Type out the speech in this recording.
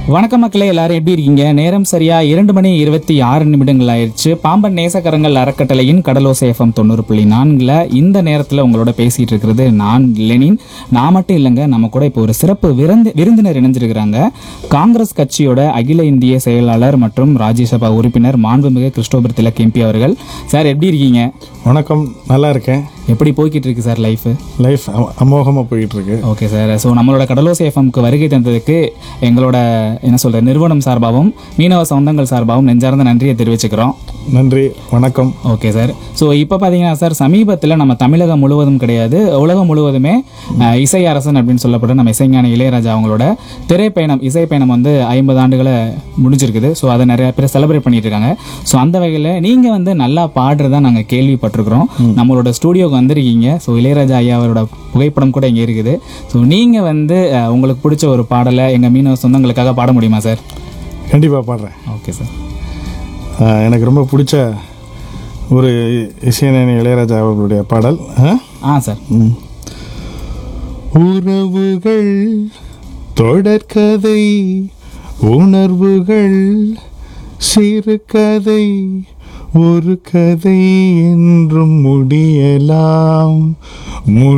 வணக்கம் மக்களே எல்லாரும் எப்படி இருக்கீங்க நேரம் சரியா இரண்டு மணி இருபத்தி ஆறு நிமிடங்கள் ஆயிடுச்சு பாம்பன் நேசக்கரங்கள் அறக்கட்டளையின் கடலோசை எஃப்எம் தொண்ணூறு புள்ளி நான்குல இந்த நேரத்தில் உங்களோட பேசிட்டு இருக்கிறது நான் லெனின் நான் மட்டும் இல்லைங்க நம்ம கூட இப்போ ஒரு சிறப்பு விருந்து விருந்தினர் இணைஞ்சிருக்கிறாங்க காங்கிரஸ் கட்சியோட அகில இந்திய செயலாளர் மற்றும் ராஜ்யசபா உறுப்பினர் மாண்புமிகு கிறிஸ்டோபர் திலக் எம்பி அவர்கள் சார் எப்படி இருக்கீங்க வணக்கம் நல்லா இருக்கேன் எப்படி போய்கிட்டு இருக்கு சார் லைஃப் லைஃப் அமோகமாக போயிட்டு இருக்கு ஓகே சார் ஸோ நம்மளோட கடலோசை எஃப்எம்க்கு வருகை தந்ததுக்கு எங்களோட என்ன சொல்ற நிறுவனம் சார்பாகவும் மீனவ சொந்தங்கள் சார்பாகவும் நெஞ்சார்ந்த நன்றியை தெரிவிச்சுக்கிறோம் நன்றி வணக்கம் ஓகே சார் ஸோ இப்போ பார்த்தீங்கன்னா சார் சமீபத்தில் நம்ம தமிழகம் முழுவதும் கிடையாது உலகம் முழுவதுமே அஹ், இசை அரசன் அப்படின்னு சொல்லப்படும் நம்ம இசைஞானி இளையராஜா அவங்களோட திரைப்பயணம் இசை பயணம் வந்து ஐம்பது ஆண்டுகளை முடிஞ்சிருக்குது ஸோ அதை நிறைய பேர் செலிப்ரேட் பண்ணிட்டு இருக்காங்க ஸோ அந்த வகையில் நீங்கள் வந்து நல்லா பாடுறதா நாங்கள் கேள்விப்பட்டிருக்கிறோம் நம்மளோட ஸ்டூடியோக்கு வந்திருக்கீங்க ஸோ இளையராஜா ஐயா அவரோட புகைப்படம் கூட இங்கே இருக்குது ஸோ நீங்கள் வந்து அஹ், உங்களுக்கு பிடிச்ச ஒரு பாடலை எங்கள் மீனவ சொந்தங்களுக்காக பாட முடியுமா சார் கண்டிப்பாக பாடுறேன் ஓகே சார் ஆஹ், எனக்கு ரொம்ப பிடிச்ச ஒரு இசைஞானி இளையராஜா அவர்களுடைய பாடல் ஆ? ஆ சார் ம். உறவுகள் தொடர்கதை உணர்வுகள் சிறுகதை ஒரு கதை என்றும் முடியலாம்